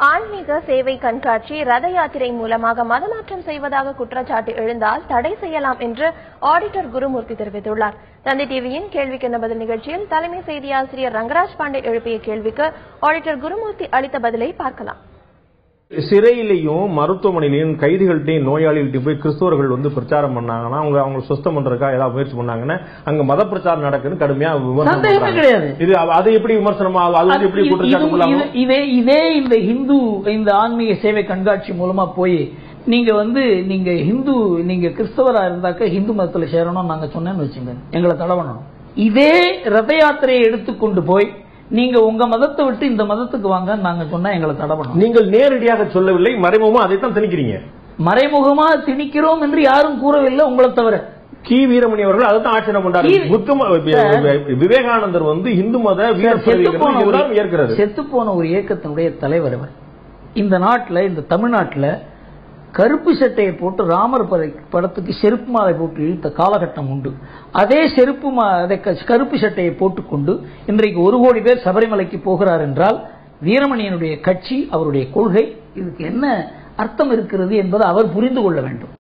ஆன்மீக சேவை கண்காட்சி ரத யாத்திரை மூலமாக மதமாற்றம் செய்வதாக குற்றச்சாட்டு எழுந்தால் தடை செய்யலாம் என்று ஆடிட்டர் குருமூர்த்தி தெரிவித்துள்ளார் தந்தை டிவியின் கேள்விக்கு பதில் நிகழ்ச்சியில் தலைமை செய்தியாசிரியர் ரங்கராஜ் பாண்டே எழுப்பிய கேள்விக்கு ஆடிட்டர் குருமூர்த்தி அளித்த பதிலை பார்க்கலாம் சிறையிலையும் மருத்துவமனையிலையும் கைதிகள்கிட்டையும் நோயாளிகள்ட்டையும் போய் கிறிஸ்தவர்கள் வந்து பிரச்சாரம் பண்ணாங்கன்னா அவங்க அவங்க சுத்தம் பண்றதுக்கா ஏதாவது முயற்சி பண்ணாங்கன்னா அங்க மத பிரச்சாரம் நடக்குன்னு கடுமையா விமர்சனம் சந்தேகமே பண்றாங்க. கிடையாது. இது அவ- அது எப்படி விமர்சனமா ஆகும்? அது வந்து எப்படி இது- குற்றச்சாட்டு இது- உள்ளாகும்? இது- இதே இதே இந்த ஹிந்து இந்த ஆன்மீக சேவை கண்காட்சி மூலமா போய் நீங்க வந்து நீங்க ஹிந்து நீங்க கிறிஸ்தவரா இருந்தாக்க ஹிந்து மதத்துல சேரணும் நாங்க சொன்னேன்னு வச்சுங்க எங்களை தடை பண்ணணும் இதே ரத யாத்திரையை எடுத்துக்கொண்டு போய் நீங்க உங்க மதத்தை விட்டு இந்த மதத்துக்கு வாங்க நாங்க சொன்னா எங்களை தடை பண்ணணும் நீங்கள் நேரடியாக சொல்லவில்லை மறைமுகமா அதைத்தான் திணிக்கிறீங்க மறைமுகமா திணிக்கிறோம் என்று யாரும் கூறவில்லை உங்களை தவிர கி வீரமணி அவர்கள் அதைத்தான் ஆட்சேபம் பண்றாரு கி- புத்தம விவேகானந்தர் வந்து இந்து மத வீர செத்து போன ஒரு எல்லாரும் ஏற்கிறது செத்து போன ஒரு இயக்கத்தினுடைய தலைவர் அவர் இந்த நாட்டுல இந்த தமிழ்நாட்டுல கருப்பு சட்டையை போட்டு ராமர் பட- படத்துக்கு செருப்பு மாலை போட்டு இழுத்த காலகட்டம் உண்டு அதே செருப்பு மா- அதை க- கருப்பு சட்டையை போட்டுக்கொண்டு இன்றைக்கு ஒரு கோடி பேர் சபரிமலைக்கு போகிறார் என்றால் வீரமணியனுடைய கட்சி அவருடைய கொள்கை இதுக்கு என்ன அர்த்தம் இருக்கிறது என்பதை அவர் புரிந்து கொள்ள வேண்டும்